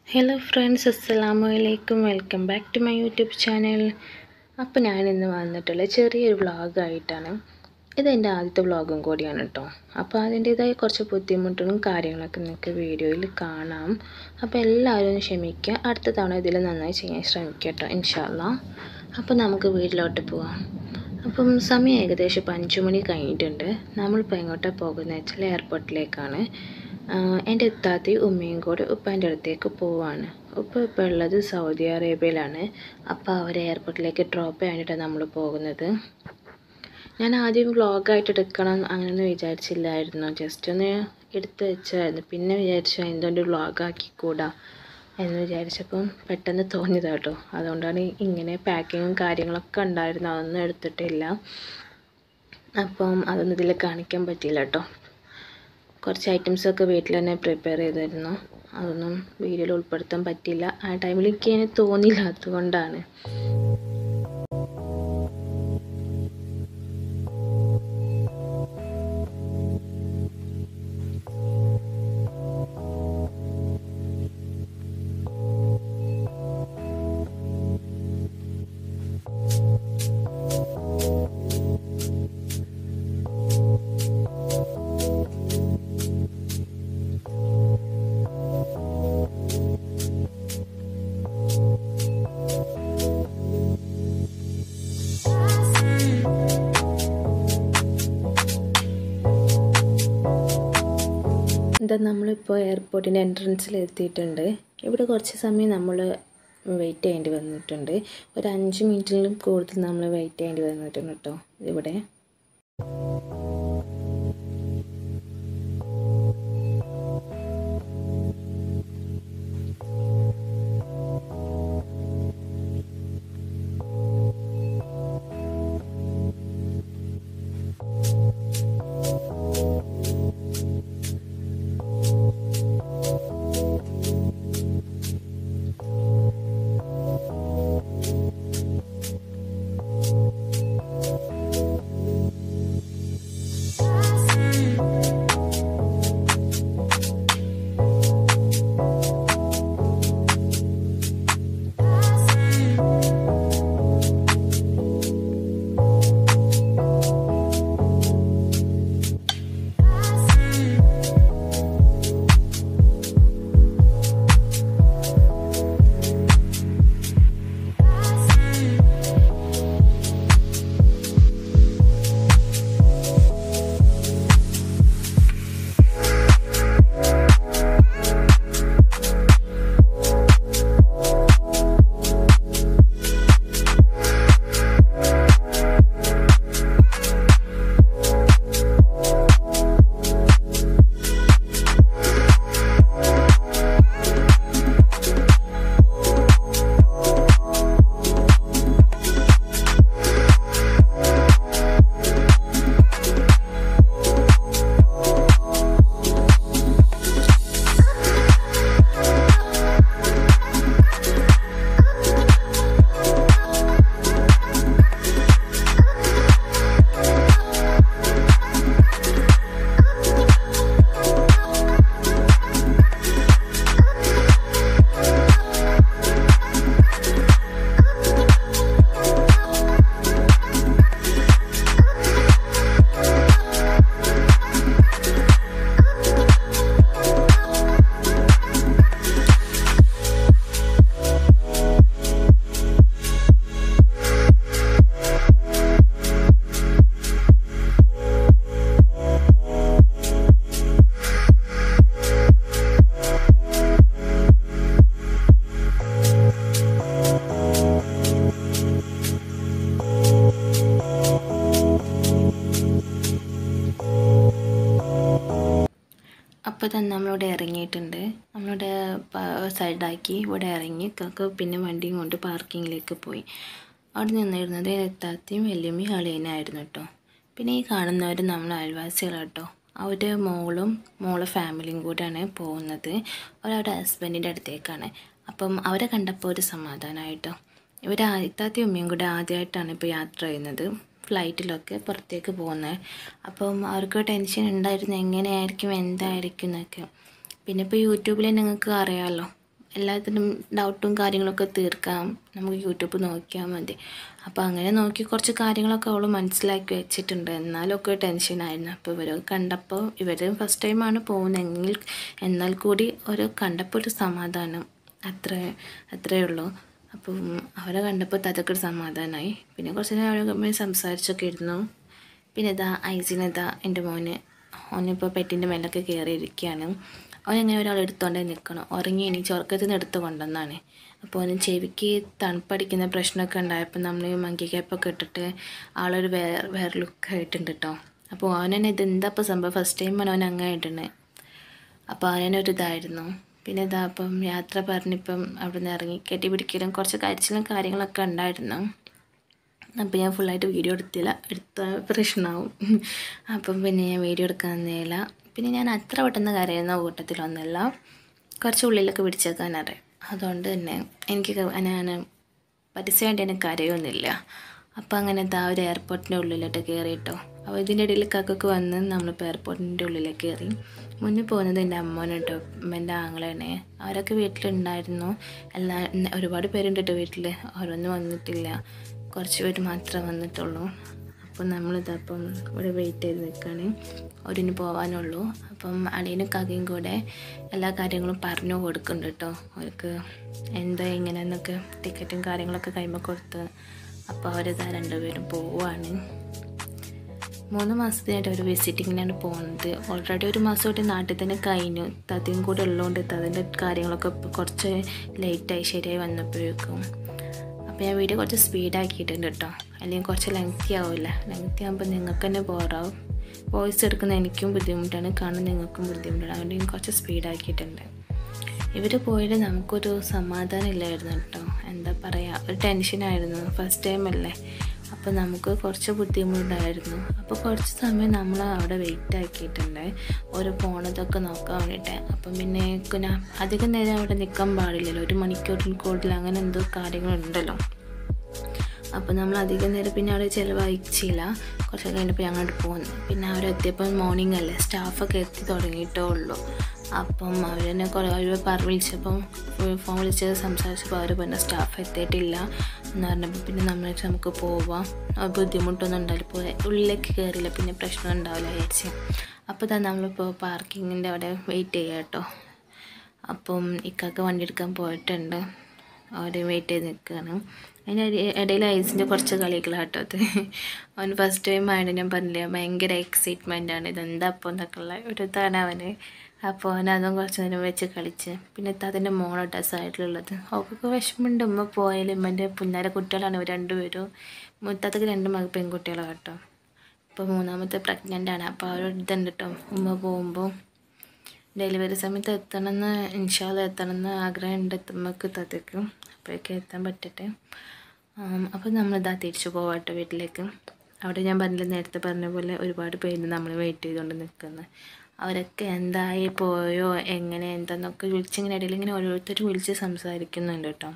hello friends അസ്സലാമു അലൈക്കും welcome back to my YouTube channel അപ്പോൾ ഞാനിന്ന് വന്നിട്ടുള്ള ചെറിയൊരു വ്ളോഗായിട്ടാണ് ഇതെൻ്റെ ആദ്യത്തെ വ്ളോഗും കൂടിയാണ് കേട്ടോ അപ്പോൾ അതിൻ്റേതായ കുറച്ച് ബുദ്ധിമുട്ടുകളും കാര്യങ്ങളൊക്കെ നിങ്ങൾക്ക് വീഡിയോയിൽ കാണാം അപ്പോൾ എല്ലാവരും ഒന്ന് ക്ഷമിക്കുക അടുത്ത തവണ ഇതിൽ നന്നായി ചെയ്യാൻ ശ്രമിക്കുക കേട്ടോ ഇൻഷാല്ല അപ്പോൾ നമുക്ക് വീട്ടിലോട്ട് പോവാം അപ്പം സമയം ഏകദേശം ഇപ്പം അഞ്ച് മണി കഴിഞ്ഞിട്ടുണ്ട് നമ്മളിപ്പോൾ എങ്ങോട്ടാണ് പോകുന്നത് വെച്ചാൽ എയർപോർട്ടിലേക്കാണ് എൻ്റെ ഇത്താത്തി ഉമ്മയും കൂടെ ഉപ്പാൻ്റെ അടുത്തേക്ക് പോവാണ് ഉപ്പ ഇപ്പോൾ ഉള്ളത് സൗദി അറേബ്യയിലാണ് അപ്പോൾ അവർ എയർപോർട്ടിലേക്ക് ഡ്രോപ്പ് ചെയ്യാനായിട്ടാണ് നമ്മൾ പോകുന്നത് ഞാൻ ആദ്യം വ്ളോഗായിട്ട് എടുക്കണം അങ്ങനെയൊന്നും വിചാരിച്ചില്ലായിരുന്നു ജസ്റ്റ് ഒന്ന് എടുത്ത് വെച്ചായിരുന്നു പിന്നെ വിചാരിച്ചു എന്തുകൊണ്ട് വ്ളോഗാക്കിക്കൂടാ എന്ന് വിചാരിച്ചപ്പം പെട്ടെന്ന് തോന്നിയതാണ് കേട്ടോ അതുകൊണ്ടാണ് ഇങ്ങനെ പാക്കിങ്ങും കാര്യങ്ങളൊക്കെ ഉണ്ടായിരുന്നു അതൊന്നും എടുത്തിട്ടില്ല അപ്പം അതൊന്നും ഇതിൽ കാണിക്കാൻ പറ്റിയില്ല കേട്ടോ കുറച്ച് ഐറ്റംസൊക്കെ വീട്ടിൽ തന്നെ പ്രിപ്പയർ ചെയ്തിരുന്നു അതൊന്നും വീഡിയോയിൽ ഉൾപ്പെടുത്താൻ പറ്റില്ല ആ ടൈമിൽ എനിക്ക് അതിന് തോന്നിയില്ല അതുകൊണ്ടാണ് എന്താ നമ്മളിപ്പോൾ എയർപോർട്ടിൻ്റെ എൻട്രൻസിൽ എത്തിയിട്ടുണ്ട് ഇവിടെ കുറച്ച് സമയം നമ്മൾ വെയിറ്റ് ചെയ്യേണ്ടി വന്നിട്ടുണ്ട് ഒരു അഞ്ച് മിനിറ്റിലും കൂടുതൽ നമ്മൾ വെയിറ്റ് ചെയ്യേണ്ടി വന്നിട്ടുണ്ട് കേട്ടോ ഇവിടെ അപ്പോൾ തന്നെ നമ്മളിവിടെ ഇറങ്ങിയിട്ടുണ്ട് നമ്മളിവിടെ സൈഡാക്കി ഇവിടെ ഇറങ്ങി കക്ക പിന്നെ വണ്ടിയും കൊണ്ട് പാർക്കിങ്ങിലേക്ക് പോയി അവിടെ നിന്നിരുന്നത് എത്താത്തിയും വല്യമ്മയും അളിയനായിരുന്നു കേട്ടോ പിന്നെ ഈ കാണുന്നവർ നമ്മൾ അയൽവാസികളാണ് കേട്ടോ അവരുടെ മോളും മോളെ ഫാമിലിയും കൂടെയാണ് പോകുന്നത് അവരവരുടെ ഹസ്ബൻഡിൻ്റെ അടുത്തേക്കാണ് അപ്പം അവരെ കണ്ടപ്പോൾ ഒരു സമാധാനമായിട്ടോ ഇവർ ഇത്താത്തി ഉമ്മയും കൂടെ ആദ്യമായിട്ടാണ് ഇപ്പോൾ യാത്ര ചെയ്യുന്നത് ഫ്ലൈറ്റിലൊക്കെ പുറത്തേക്ക് പോകുന്നത് അപ്പം അവർക്ക് ടെൻഷൻ ഉണ്ടായിരുന്നു എങ്ങനെയായിരിക്കും എന്തായിരിക്കും എന്നൊക്കെ പിന്നെ ഇപ്പോൾ യൂട്യൂബിൽ നിങ്ങൾക്ക് അറിയാമല്ലോ എല്ലാത്തിനും ഡൗട്ടും കാര്യങ്ങളൊക്കെ തീർക്കാം നമുക്ക് യൂട്യൂബ് നോക്കിയാൽ മതി അപ്പോൾ അങ്ങനെ നോക്കി കുറച്ച് കാര്യങ്ങളൊക്കെ അവൾ മനസ്സിലാക്കി വെച്ചിട്ടുണ്ട് എന്നാലൊക്കെ ടെൻഷനായിരുന്നു അപ്പോൾ ഇവർ കണ്ടപ്പോൾ ഇവർ ഫസ്റ്റ് ടൈമാണ് പോകുന്നതെങ്കിൽ എന്നാൽ കൂടി ഒരു കണ്ടപ്പോൾ ഒരു സമാധാനം അത്ര അത്രയേ ഉള്ളൂ അപ്പം അവരെ കണ്ടപ്പോൾ അതൊക്കെ ഒരു സമാധാനമായി പിന്നെ കുറച്ച് നേരം അവരെ സംസാരിച്ചൊക്കെ ഇരുന്നു പിന്നെ ഇതാ ഐസിനിതാ എൻ്റെ മോന് ഓനിപ്പോൾ പെട്ടിൻ്റെ മേലൊക്കെ കയറിയിരിക്കുകയാണ് അവനെങ്ങനെ ഒരാൾ എടുത്തോണ്ടേ നിൽക്കണം ഉറങ്ങി എണീച്ച് ഉറക്കത്തിൽ നിന്ന് എടുത്ത് കൊണ്ടുവന്നാണ് അപ്പോൾ അവന് ചെവിക്ക് തണുപ്പടിക്കുന്ന പ്രശ്നമൊക്കെ ഉണ്ടായപ്പോൾ നമ്മൾ മങ്കി ക്യാപ്പൊക്കെ ഇട്ടിട്ട് ആളൊരു വേറെ വേറെ ലുക്ക് ആയിട്ടുണ്ട് കേട്ടോ അപ്പോൾ അവൻ തന്നെ ഇത് എന്താ ഇപ്പോൾ സംഭവം ഫസ്റ്റ് ടൈമാണ് അവൻ അങ്ങനെ ഇടുന്നത് അപ്പോൾ അവനൊരു ഇതായിരുന്നു പിന്നെ ഇതാ അപ്പം യാത്ര പറഞ്ഞിപ്പം അവിടെ നിന്ന് ഇറങ്ങി കെട്ടി പിടിക്കലും കുറച്ച് കരച്ചിലും കാര്യങ്ങളൊക്കെ ഉണ്ടായിരുന്നു അപ്പോൾ ഞാൻ ഫുള്ളായിട്ട് വീഡിയോ എടുത്തില്ല എടുത്ത പ്രശ്നമാവും അപ്പം പിന്നെ ഞാൻ വീഡിയോ എടുക്കാൻ നിന്നില്ല പിന്നെ ഞാൻ അത്ര പെട്ടെന്ന് കരയുന്ന കൂട്ടത്തിലൊന്നുമല്ല കുറച്ച് ഉള്ളിലൊക്കെ പിടിച്ചേക്കാൻ അറിയാം അതുകൊണ്ട് തന്നെ എനിക്ക് ഞാൻ പരസ്യമായിട്ട് എനിക്ക് കരയൊന്നുമില്ല അപ്പോൾ അങ്ങനെ ദാ ഒരു എയർപോർട്ടിൻ്റെ ഉള്ളിലോട്ട് കയറിയിട്ടോ അപ്പോൾ ഇതിൻ്റെ ഇടയിൽ കക്കൊക്കെ വന്ന് നമ്മളിപ്പോൾ എയർപോർട്ടിൻ്റെ ഉള്ളിലേക്ക് കയറി മുന്നിൽ പോകുന്നത് എൻ്റെ അമ്മോനും കേട്ടോ എൻ്റെ ആങ്ങളാണ് അവരൊക്കെ വീട്ടിലുണ്ടായിരുന്നു എല്ലാ ഒരുപാട് പേരുണ്ട് കേട്ടോ വീട്ടിൽ അവരൊന്നും വന്നിട്ടില്ല കുറച്ച് പേര് മാത്രമേ വന്നിട്ടുള്ളൂ അപ്പോൾ നമ്മളിതപ്പം ഇവിടെ വെയിറ്റ് ചെയ്ത് നിൽക്കുകയാണ് അവരിന് പോകാനുള്ളൂ അപ്പം അളിയനും കകയും കൂടെ എല്ലാ കാര്യങ്ങളും പറഞ്ഞു കൊടുക്കുന്നുണ്ട് കേട്ടോ അവർക്ക് എന്താ ഇങ്ങനെയെന്നൊക്കെ ടിക്കറ്റും കാര്യങ്ങളൊക്കെ കൈമ കൊടുത്ത് അപ്പോൾ അവരിതാ രണ്ടുപേരും പോവുകയാണ് മൂന്ന് മാസത്തിനായിട്ട് ഒരു വിസിറ്റിങ്ങിനാണ് പോകുന്നത് ഓൾറെഡി ഒരു മാസമായിട്ട് നാട്ടിൽ തന്നെ കഴിഞ്ഞു തതയും കൂടെ ഉള്ളതുകൊണ്ട് തതിൻ്റെ കാര്യങ്ങളൊക്കെ ഇപ്പോൾ കുറച്ച് ലേറ്റായി ശരിയായി വന്നപ്പോഴേക്കും അപ്പോൾ ഞാൻ വീഡിയോ കുറച്ച് സ്പീഡാക്കിയിട്ടുണ്ട് കേട്ടോ അല്ലെങ്കിൽ കുറച്ച് ലെങ്തി ആവില്ല ലെങ്തി ആകുമ്പോൾ നിങ്ങൾക്ക് തന്നെ ബോറാവും വോയിസ് എടുക്കുന്ന എനിക്കും ബുദ്ധിമുട്ടാണ് കാണുന്ന നിങ്ങൾക്കും ബുദ്ധിമുട്ടാണ് അതുകൊണ്ട് ഞാൻ കുറച്ച് സ്പീഡാക്കിയിട്ടുണ്ട് ഇവർ പോയിട്ട് നമുക്കൊരു സമാധാനം ഇല്ലായിരുന്നു കേട്ടോ എന്താ പറയുക ഒരു ടെൻഷനായിരുന്നു ഫസ്റ്റ് ടൈം അല്ലേ അപ്പോൾ നമുക്ക് കുറച്ച് ബുദ്ധിമുട്ടായിരുന്നു അപ്പോൾ കുറച്ച് സമയം നമ്മൾ അവിടെ വെയിറ്റ് ആക്കിയിട്ടുണ്ട് ഓരോ പോണതൊക്കെ നോക്കാൻ വേണ്ടിയിട്ട് അപ്പം പിന്നെ പിന്നെ അധികം നേരം അവിടെ നിൽക്കാൻ പാടില്ലല്ലോ ഒരു മണിക്കൂറിൽ കൂടുതൽ അങ്ങനെ എന്തോ കാര്യങ്ങളുണ്ടല്ലോ അപ്പോൾ നമ്മൾ അധികം നേരം പിന്നെ അവിടെ ചിലവഴിച്ചില്ല കുറച്ച് കഴിഞ്ഞപ്പോൾ ഞങ്ങൾ അങ്ങോട്ട് പോകുന്നു പിന്നെ അവരെത്തിയപ്പോൾ മോർണിംഗ് അല്ലേ സ്റ്റാഫൊക്കെ എത്തി തുടങ്ങിയിട്ടേ ഉള്ളൂ അപ്പം അവരെന്നെ കുറേ അവർ പറ വിളിച്ചപ്പം ഫോൺ വിളിച്ച് സംസാരിച്ചപ്പോൾ അവർ പറഞ്ഞ സ്റ്റാഫ് എത്തിയിട്ടില്ല എന്ന് പറഞ്ഞപ്പോൾ പിന്നെ നമ്മൾ നമുക്ക് പോവാം ബുദ്ധിമുട്ടൊന്നും ഉണ്ടാവില്ല പോയി ഉള്ളിലേക്ക് കയറിയില്ല പിന്നെ പ്രശ്നം ഉണ്ടാവില്ല വിചാരിച്ച് അപ്പോൾ തന്നെ നമ്മളിപ്പോൾ പാർക്കിങ്ങിൻ്റെ അവിടെ വെയിറ്റ് ചെയ്യാം കേട്ടോ അപ്പം ഇക്കാക്ക് വണ്ടി എടുക്കാൻ പോയിട്ടുണ്ട് അവർ വെയിറ്റ് ചെയ്ത് നിൽക്കുകയാണ് അതിൻ്റെ ഇടയിൽ ഐസിൻ്റെ കുറച്ച് കളികളാട്ടോ അത് അവൻ ഫസ്റ്റ് ടൈം ആയിട്ട് ഞാൻ പറഞ്ഞില്ല ഭയങ്കര എക്സൈറ്റ്മെൻ്റ് ആണ് ഇതെന്താ അപ്പോൾ എന്നൊക്കെ ഉള്ള ഒരു ഇതാണ് അവന് അപ്പോൾ അവൻ അതും കുറച്ച് നേരം വെച്ച് കളിച്ച് പിന്നെ അതിൻ്റെ മോളോട്ടാ സൈഡിലുള്ളത് അവർക്ക് വിഷമമുണ്ട് ഉമ്മ പോയാലും ഉമ്മൻ്റെ പുന്നാര കുട്ടികളാണ് ഇവർ രണ്ടുപേരും മുത്തത്തേക്ക് രണ്ട് മക പെൺകുട്ടികളാണ് കേട്ടോ ഇപ്പോൾ മൂന്നാമത്തെ പ്രഗ്നൻ്റ് ആണ് അപ്പോൾ അവരോട് ഇതുണ്ട് കേട്ടോ ഉമ്മ പോകുമ്പോൾ ഡെലിവറി സമയത്ത് എത്തണമെന്ന് ഇൻഷാല്ല എത്തണമെന്ന് ആഗ്രഹമുണ്ട് എത്തുമ്പോൾ തത്തേക്കും അപ്പോഴേക്കും എത്താൻ പറ്റട്ടെ അപ്പോൾ നമ്മളിതാ തിരിച്ചു പോവാട്ടോ വീട്ടിലേക്ക് അവിടെ ഞാൻ പറഞ്ഞില്ല നേരത്തെ പറഞ്ഞ പോലെ ഒരുപാട് പേര് നമ്മൾ വെയിറ്റ് ചെയ്തുകൊണ്ട് നിൽക്കുന്നത് അവരൊക്കെ എന്തായി പോയോ എങ്ങനെ എന്താന്നൊക്കെ വിളിച്ചിങ്ങനെ ഇടയിൽ ഇങ്ങനെ ഓരോരുത്തർ വിളിച്ച് സംസാരിക്കുന്നുണ്ട് കേട്ടോ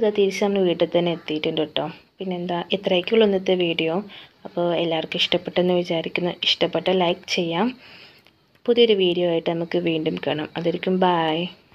ഇതാ തിരിച്ച് നമ്മൾ വീട്ടിൽ തന്നെ എത്തിയിട്ടുണ്ട് കേട്ടോ പിന്നെന്താ ഇത്രയൊക്കെയുള്ളൂ ഇന്നത്തെ വീഡിയോ അപ്പോൾ എല്ലാവർക്കും ഇഷ്ടപ്പെട്ടെന്ന് വിചാരിക്കുന്നു ഇഷ്ടപ്പെട്ട ലൈക്ക് ചെയ്യാം പുതിയൊരു വീഡിയോ ആയിട്ട് നമുക്ക് വീണ്ടും കാണാം അതായിരിക്കും ബായ്